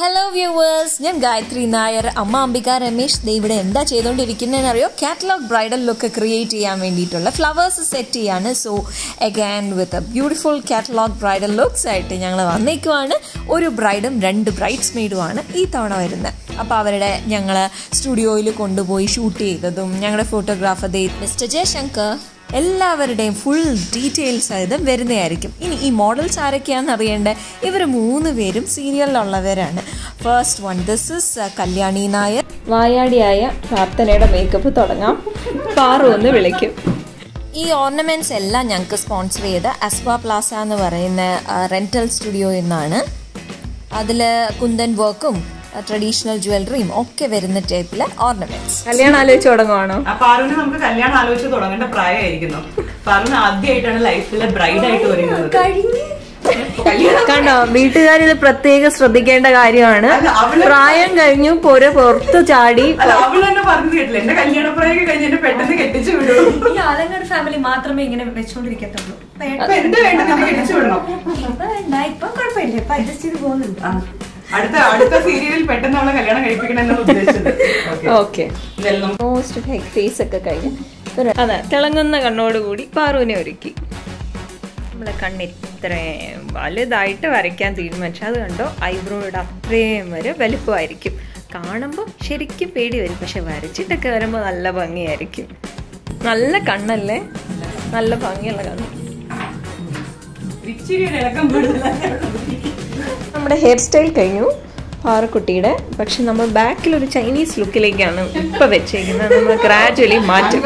Hello viewers ഞാൻ ഗായത്രി നായർ അമ്മ അംബിക രമേശ് ദേ ഇവിടെ എന്താ ചെയ്തുകൊണ്ടിരിക്കുന്നതെന്ന് അറിയോ കാറ്റലോഗ് ബ്രൈഡൽ ലുക്ക് ക്രിയേറ്റ് ചെയ്യാൻ വേണ്ടിയിട്ടുള്ള ഫ്ലവേഴ്സ് സെറ്റ് ചെയ്യാണ് so again with a beautiful catalogue bridal looks ആയിട്ട് ഞങ്ങൾ വന്നേക്കുവാണ് ഒരു ബ്രൈഡും രണ്ട് ബ്രൈഡ്സ് മെയ്ഡുമാണ് ഈ തവണ വരുന്നത് അപ്പോൾ അവരുടെ ഞങ്ങൾ സ്റ്റുഡിയോയിൽ കൊണ്ടുപോയി ഷൂട്ട് ചെയ്തതും ഞങ്ങളുടെ ഫോട്ടോഗ്രാഫർ ദേ മിസ്റ്റർ ജയശങ്കർ എല്ലാവരുടെയും ഫുൾ ഡീറ്റെയിൽസ് ആയത് വരുന്നതായിരിക്കും ഇനി ഈ മോഡൽസ് ആരൊക്കെയാണെന്ന് അറിയേണ്ടത് ഇവർ മൂന്ന് പേരും സീരിയലിലുള്ളവരാണ് first one this is Kalyani Nair വായാടിയായ പ്രാർത്ഥനയുടെ മേക്കപ്പ് തുടങ്ങാം പാറു എന്ന് വിളിക്കും ഈ ഓർണമെൻറ്റ്സ് എല്ലാം ഞങ്ങൾക്ക് സ്പോൺസർ ചെയ്ത അസ്വ പ്ലാസ എന്ന് പറയുന്ന റെൻറ്റൽ സ്റ്റുഡിയോയിൽ നിന്നാണ് അതിൽ കുന്തൻ വർക്കും ട്രഡീഷണൽ ജ്വല്ലറിയും ഒക്കെ വരുന്ന ടൈപ്പിലെ ഓർണമെന്റ്സ് കല്യാണം ആലോചിച്ച് തുടങ്ങുവാണോ ആ പാറുവിന് നമുക്ക് കല്യാണം ആലോചിച്ച് തുടങ്ങേണ്ട പ്രായമായിരിക്കുന്നു പാറുവിന് ആദ്യമായിട്ടാണ് ലൈഫിലെ ബ്രൈഡ് ആയിട്ട് വരുന്നത് കല്യാണം കണ്ടോ വീട്ടുകാർ ഇത് പ്രത്യേകം ശ്രദ്ധിക്കേണ്ട കാര്യമാണ് അല്ല, അവള് പ്രായം കഴിഞ്ഞു പൊര പുറത്ത് ചാടി അല്ല അവള് തന്നെ പറഞ്ഞു കേട്ടില്ല എന്റെ കല്യാണ പ്രായമൊക്കെ കഴിഞ്ഞ് എന്നെ പെട്ടെന്ന് കെട്ടിച്ചു വിടും ഈ ആലങ്ങാട് ഫാമിലി മാത്രമേ ഇങ്ങനെ വെച്ചോണ്ടിരിക്കത്തുള്ളൂ ഇപ്പൊ അപ്പൊ എന്ത് വേണ്ട നമ്മൾ കെട്ടിച്ചു വിടണം ഇപ്പൊ എന്താ ഇപ്പൊ കുഴപ്പമില്ല ഇപ്പൊ അഡ്ജസ്റ്റ് ചെയ്ത് പോകുന്നുണ്ട് ആ. അടുത്ത അടുത്ത സീരിയലിൽ പെട്ടെന്ന് അവളെ കല്യാണം കഴിപ്പിക്കണം എന്നാണ് ഉദ്ദേശിച്ചത് Okay. ഓക്കെ ഇതെല്ലാം നമുക്ക് മോസ്റ്റ് ഫേസ് ഒക്കെ കഴിഞ്ഞ് ഒരു- അതെ തിളങ്ങുന്ന കണ്ണോടുകൂടി പാറുവിനെ ഒരുക്കി നമ്മളെ കണ്ണ് ഇത്രയും വലുതായിട്ട് വരയ്ക്കാൻ തീരുമാനിച്ചു അത് കണ്ടോ ഐബ്രോയുടെ അത്രയും വരെ വലുപ്പമായിരിക്കും കാണുമ്പോൾ ശരിക്കും പേടി വരും പക്ഷെ വരച്ചിട്ടൊക്കെ വരുമ്പോൾ നല്ല ഭംഗിയായിരിക്കും നല്ല കണ്ണല്ലേ നല്ല ഭംഗിയുള്ള കണ്ണ് ഇച്ചിരി ഒരു ഇളക്കം കൂടുതലാണ് നമ്മുടെ ഹെയർ സ്റ്റൈൽ കഴിഞ്ഞു പാറക്കുട്ടിയുടെ പക്ഷെ നമ്മൾ ബാക്കിൽ ഒരു ചൈനീസ് ലുക്കിലേക്കാണ് ഇപ്പൊ വെച്ചേക്കുന്നത് നമ്മൾ ഗ്രാജുവലി മാറ്റും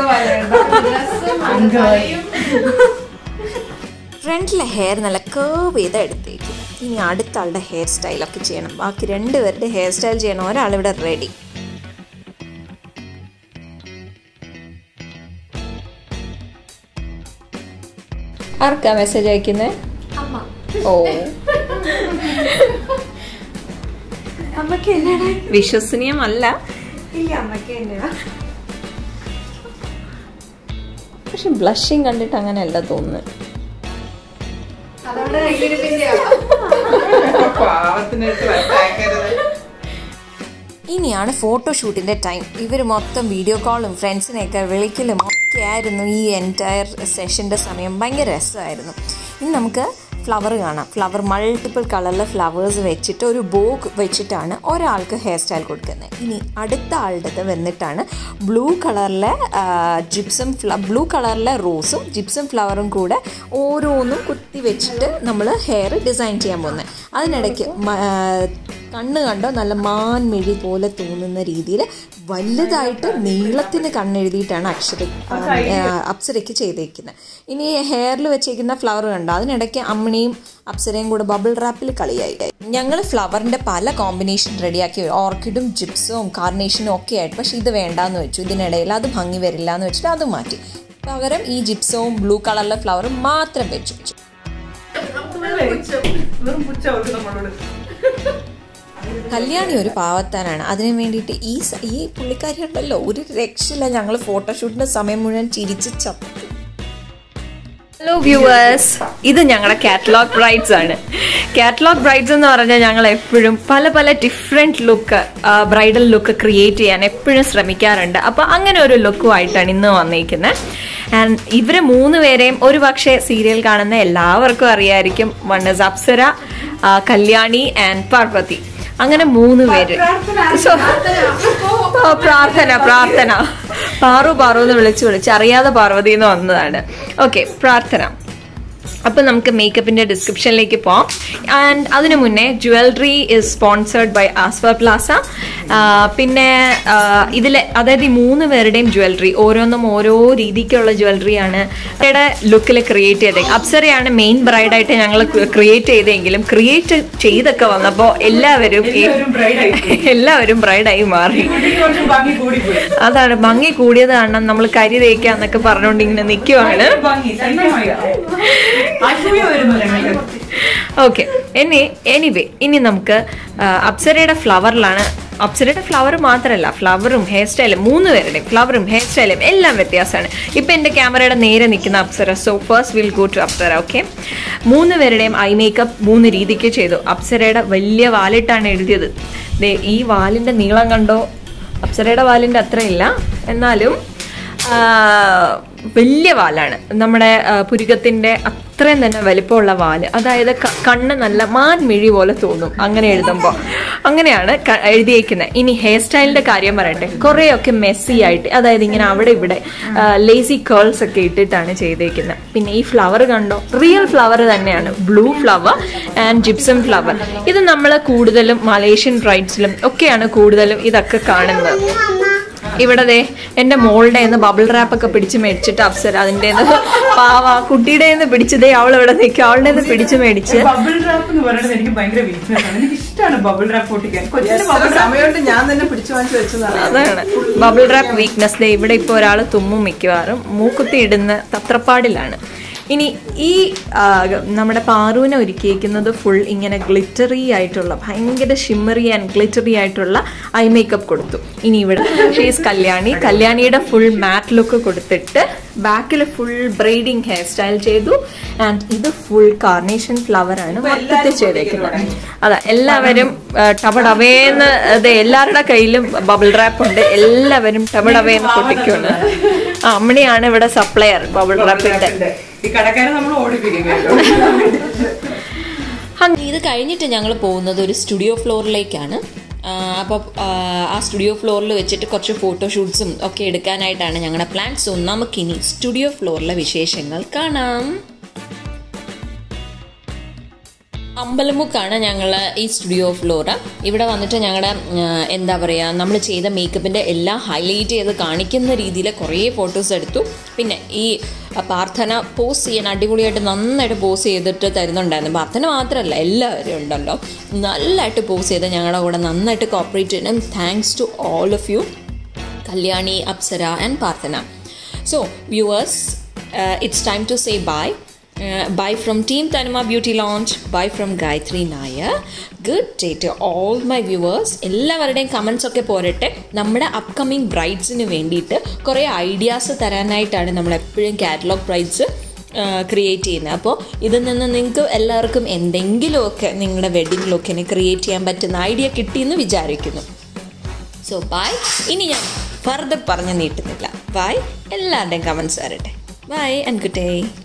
ഫ്രണ്ടിലെ ഹെയർ നല്ല കേവ് ചെയ്ത് എടുത്തേക്കും ഇനി അടുത്ത ആളുടെ ഹെയർ സ്റ്റൈലൊക്കെ ചെയ്യണം ബാക്കി രണ്ടുപേരുടെ ഹെയർ സ്റ്റൈൽ ചെയ്യണം ഒരാളിവിടെ റെഡി ആർക്കാ മെസ്സേജ് അയക്കുന്നേ ഓ അമ്മക്ക് എന്നാണ് വിശ്വസനീയമല്ല ഇല്ല അമ്മക്ക് എന്നാ പക്ഷെ ബ്ലഷിങ് കണ്ടിട്ട് അങ്ങനെയല്ല തോന്നുന്നത് അതവിടെ കയ്യിലിരിപ്പിന്റെ പാവത്തിനടുത്ത് വരട്ടാക്കരുത് ഇനിയാണ് ഫോട്ടോഷൂട്ടിൻ്റെ ടൈം ഇവർ മൊത്തം വീഡിയോ കോളും ഫ്രണ്ട്സിനെയൊക്കെ വിളിക്കലും ഒക്കെ ആയിരുന്നു ഈ എൻറ്റയർ സെഷൻ്റെ സമയം ഭയങ്കര രസമായിരുന്നു ഇനി നമുക്ക് ഫ്ലവർ കാണാം ഫ്ലവർ മൾട്ടിപ്പിൾ കളറിലെ ഫ്ലവേഴ്സ് വെച്ചിട്ട് ഒരു ബോ വെച്ചിട്ടാണ് ഒരാൾക്ക് ഹെയർ സ്റ്റൈൽ കൊടുക്കുന്നത് ഇനി അടുത്ത ആളുടേത് വന്നിട്ടാണ് ബ്ലൂ കളറിലെ ജിപ്സം ഫ്ല ബ്ലൂ കളറിലെ റോസും ജിപ്സം ഫ്ലവറും കൂടെ ഓരോന്നും കുത്തി വെച്ചിട്ട് നമ്മൾ ഹെയർ ഡിസൈൻ ചെയ്യാൻ പോകുന്നത് അതിനിടയ്ക്ക് മ- ആ, കണ്ണ് കണ്ടോ നല്ല മാൻമിഴി പോലെ തോന്നുന്ന രീതിയിൽ വലുതായിട്ട് നീളത്തിന് കണ്ണെഴുതിയിട്ടാണ് അക്ഷര ആ, ആ, അപ്സരയ്ക്ക് ചെയ്തേക്കുന്നത് ഇനി ഹെയറിൽ വെച്ചേക്കുന്ന ഫ്ലവർ കണ്ടോ അതിനിടയ്ക്ക് അമ്മിണിയും അപ്സരയും കൂടെ ബബിൾ റാപ്പിൽ കളിയായി ഞങ്ങൾ ഫ്ലവറിൻ്റെ പല കോമ്പിനേഷൻ റെഡിയാക്കി ഓർക്കിഡും ജിപ്സും കാർണേഷനും ഒക്കെ ആയിട്ട് പക്ഷേ ഇത് വേണ്ടാന്ന് വെച്ചു ഇതിനിടയിൽ അത് ഭംഗി വരില്ല എന്ന് വെച്ചിട്ട് അത് മാറ്റി പകരം ഈ ജിപ്സവും ബ്ലൂ കളറിലെ ഫ്ലവറും മാത്രം വെച്ചു വെറും പുച്ഛ അവർക്ക് നമ്മളോട് കല്യാണി ഒരു പാവത്താനാണ് അതിനു വേണ്ടിയിട്ട് ഈ സ- ഈ പുള്ളിക്കാരി ഉണ്ടല്ലോ ഒരു രക്ഷയില്ല ഞങ്ങൾ ഫോട്ടോഷൂട്ടിന്റെ സമയം മുഴുവൻ ചിരിച്ച് ചത്തു ഹലോ വ്യൂവേഴ്സ് ഇത് ഞങ്ങളുടെ കാറ്റലോഗ് ബ്രൈഡ്സ് ആണ് കാറ്റലോഗ് ബ്രൈഡ്സ് എന്ന് പറഞ്ഞാൽ ഞങ്ങൾ എപ്പോഴും പല പല different look bridal look create ചെയ്യാൻ എപ്പോഴും ശ്രമിക്കാറുണ്ട് അപ്പോൾ അങ്ങനെ ഒരു ലുക്കുമായിട്ടാണ് ഇന്ന് വന്നിരിക്കുന്നത് ആൻഡ് ഇവരെ മൂന്ന് പേരെയും ഒരു പക്ഷേ സീരിയൽ കാണുന്ന എല്ലാവർക്കും അറിയായിരിക്കും വൺ ഇസ് അപ്സര ആ, കല്യാണി ആൻഡ് പാർവതി അങ്ങനെ മൂന്ന് പേര് സോ ഓ, പ്രാർത്ഥന പ്രാർത്ഥന പാറു പാറു എന്ന് വിളിച്ച് വിളിച്ച് അറിയാതെ പാർവതി എന്ന് വന്നതാണ് ഓക്കെ പ്രാർത്ഥന അപ്പം നമുക്ക് മേക്കപ്പിന്റെ ഡിസ്ക്രിപ്ഷനിലേക്ക് പോവാം ആൻഡ് അതിനു മുന്നേ jewellery is sponsored by Aswa Plaza പിന്നെ ഇതിൽ അതായത് ഈ മൂന്ന് പേരുടെയും ജ്വല്ലറി ഓരോന്നും ഓരോ രീതിക്കുള്ള ജ്വല്ലറിയാണ് അവരുടെ ലുക്കിൽ ക്രിയേറ്റ് ചെയ്തത് അപ്സരയാണ് മെയിൻ ബ്രൈഡായിട്ട് ഞങ്ങൾ ക്രിയേറ്റ് ചെയ്തെങ്കിലും ക്രിയേറ്റ് ചെയ്തൊക്കെ വന്നപ്പോൾ എല്ലാവരും ഈ- എല്ലാവരും bride ആയി എല്ലാവരും ബ്രൈഡായി മാറി കുട്ടിക്ക് കുറച്ച് ഭംഗി കൂടിപ്പോയി അതാണ് ഭംഗി കൂടിയത് കാരണം നമ്മൾ കരി തേക്കാന്നൊക്കെ പറഞ്ഞുകൊണ്ട് ഇങ്ങനെ നിൽക്കുവാണ് ഭംഗി സഹിക്കമായി അസൂയ വരുന്നു ഞങ്ങൾക്ക് ഓക്കെ ഇനി എനിവേ ഇനി നമുക്ക് ആ, അപ്സരയുടെ ഫ്ലവറിലാണ് അപ്സരയുടെ ഫ്ലവർ മാത്രമല്ല ഫ്ലവറും ഹെയർ സ്റ്റൈലും മൂന്ന് പേരുടെയും ഫ്ലവറും ഹെയർ സ്റ്റൈലും എല്ലാം വ്യത്യാസമാണ് ഇപ്പം എൻ്റെ ക്യാമറയുടെ നേരെ നിൽക്കുന്ന Apsara so first will go to Apsara okay മൂന്ന് പേരുടെയും ഐ മേക്കപ്പ് മൂന്ന് രീതിക്ക് ചെയ്തു അപ്സരയുടെ വലിയ വാലിട്ടാണ് എഴുതിയത് ദേ ഈ വാലിൻ്റെ നീളം കണ്ടോ അപ്സരയുടെ വാലിൻ്റെ അത്രയില്ല എന്നാലും ആ, വലിയ വാലാണ് നമ്മുടെ ആ, പുരുകത്തിൻ്റെ അത്രയും തന്നെ വലിപ്പമുള്ള വാല് അതായത് ക- കണ്ണ് നല്ല മാൻമിഴി പോലെ തോന്നും അങ്ങനെ എഴുതുമ്പോൾ അങ്ങനെയാണ് ക- എഴുതിയേക്കുന്നത് ഇനി ഹെയർ സ്റ്റൈലിന്റെ കാര്യം പറയട്ടെ കുറേയൊക്കെ മെസ്സി ആയിട്ട് അതായത് ഇങ്ങനെ അവിടെ ഇവിടെ ലേസി കേൾസ് ഒക്കെ ഇട്ടിട്ടാണ് ചെയ്തേക്കുന്നത് പിന്നെ ഈ ഫ്ലവർ കണ്ടോ റിയൽ ഫ്ലവർ തന്നെയാണ് blue flower and gypsum flower ഇത് നമ്മൾ കൂടുതലും മലേഷ്യൻ ബ്രൈഡ്സിലും ഒക്കെയാണ് കൂടുതലും ഇതൊക്കെ കാണുന്നത് ഇവിടെ ദേ എന്റെ മോളുടെ നിന്ന് ബബിൾ റാപ്പ് ഒക്കെ പിടിച്ച് മേടിച്ചിട്ട് അപ്സര അതിന്റെ പാവ കുട്ടിയുടെ നിന്ന് പിടിച്ചതേ അവൾ ഇവിടെ നിൽക്കും അവളുടെ നിന്ന് പിടിച്ച് മേടിച്ച് ബബിൾ റാപ്പ് എന്ന് പറയുന്നത് എനിക്ക് ഭയങ്കര വീക്ക്നെസ് ആണ് എനിക്ക് ഇഷ്ടമാണ് ബബിൾ റാപ്പ് പൊട്ടിക്കാൻ കൊച്ചിന്റെ ബബിൾ സമയമുണ്ട് ഞാൻ തന്നെ പിടിച്ചു വാങ്ങിച്ചു വെച്ചതാണ് അതാണ് ബബിൾ റാപ്പ് വീക്ക്നെസ് ദേ ഇവിടെ ഇപ്പോൾ ഒരാൾ തുമ്മും മിക്കവാറും മൂക്കുത്തി ഇടുന്ന തത്രപ്പാടിലാണ് ഇനി ഈ ആ, നമ്മുടെ പാറുവിനെ ഒരുക്കിയിരിക്കുന്നത് ഫുൾ ഇങ്ങനെ ഗ്ലിറ്ററി ആയിട്ടുള്ള ഭയങ്കര ഷിമ്മറി ആൻഡ് ഗ്ലിറ്ററി ആയിട്ടുള്ള ഐ മേക്കപ്പ് കൊടുത്തു ഇനി ഇവിടെ ഷീസ് കല്യാണി കല്യാണിയുടെ ഫുൾ മാറ്റ് ലുക്ക് കൊടുത്തിട്ട് ബാക്കിൽ ഫുൾ ബ്രെയ്ഡിങ് ഹെയർ സ്റ്റൈൽ ചെയ്തു ആൻഡ് ഇത് ഫുൾ കാർണേഷൻ ഫ്ലവർ ആണ് മൊത്തത്തിൽ ചെയ്തേക്കുന്നത് അതാ എല്ലാവരും ടബടവേന്ന് അതെ എല്ലാവരുടെ കയ്യിലും ബബിൾ റാപ്പ് ഉണ്ട് എല്ലാവരും ടബടവേന്ന് പൊട്ടിക്കുന്നുണ്ട് ആ അമ്മണിയാണ് ഇവിടെ സപ്ലയർ ബബിൾ റാപ്പിന്റെ ഈ കടക്കാരെ നമ്മൾ ഓടിപ്പിക്കും കേട്ടോ അങ്ങനെ ഇത് കഴിഞ്ഞിട്ട് ഞങ്ങൾ പോകുന്നത് ഒരു സ്റ്റുഡിയോ ഫ്ലോറിലേക്കാണ് അപ്പോൾ ആ സ്റ്റുഡിയോ ഫ്ലോറിൽ വെച്ചിട്ട് കുറച്ച് ഫോട്ടോഷൂട്ട്സും ഒക്കെ എടുക്കാനായിട്ടാണ് ഞങ്ങളുടെ പ്ലാൻ സോ നമുക്കിനി സ്റ്റുഡിയോ ഫ്ലോറിലെ വിശേഷങ്ങൾ കാണാം അമ്പലമുക്കാണ് ഞങ്ങൾ ഈ സ്റ്റുഡിയോ ഫ്ലോർ ഇവിടെ വന്നിട്ട് ഞങ്ങളുടെ എന്താ പറയുക നമ്മൾ ചെയ്ത മേക്കപ്പിൻ്റെ എല്ലാം ഹൈലൈറ്റ് ചെയ്ത് കാണിക്കുന്ന രീതിയിൽ കുറേ ഫോട്ടോസ് എടുത്തു പിന്നെ ഈ പ്രാർത്ഥന പോസ് ചെയ്യാൻ അടിപൊളിയായിട്ട് നന്നായിട്ട് പോസ് ചെയ്തിട്ട് തരുന്നുണ്ടായിരുന്നു പ്രാർത്ഥന മാത്രമല്ല എല്ലാവരും ഉണ്ടല്ലോ നല്ലതായിട്ട് പോസ് ചെയ്ത് ഞങ്ങളുടെ കൂടെ നന്നായിട്ട് കോപ്പറേറ്റ് ചെയ്യണം thanks to all of you Kalyani Apsara and Prarthana so viewers it's time to say bye bye from team Thanuma Beauty Lounge bye from Gayathri Nair good day to all my viewers എല്ലാവരുടെയും കമൻസ് ഒക്കെ പോരട്ടെ നമ്മുടെ അപ്കമിങ് ബ്രൈഡ്സിന് വേണ്ടിയിട്ട് കുറേ ഐഡിയാസ് തരാനായിട്ടാണ് നമ്മൾ എപ്പോഴും കാറ്റലോഗ് ബ്രൈഡ്സ് ക്രിയേറ്റ് ചെയ്യുന്നത് അപ്പോൾ ഇതിൽ നിന്ന് നിങ്ങൾക്ക് എല്ലാവർക്കും എന്തെങ്കിലുമൊക്കെ നിങ്ങളുടെ വെഡിങ് ലുക്കിന് ക്രിയേറ്റ് ചെയ്യാൻ പറ്റുന്ന ഐഡിയ കിട്ടിയെന്ന് വിചാരിക്കുന്നു സോ ബൈ ഇനി ഞാൻ ഫർദർ പറഞ്ഞു നീട്ടുന്നില്ല ബൈ എല്ലാവരുടെയും കമൻസ് വരട്ടെ ബൈ ആൻഡ് ഗുഡ് ഡേ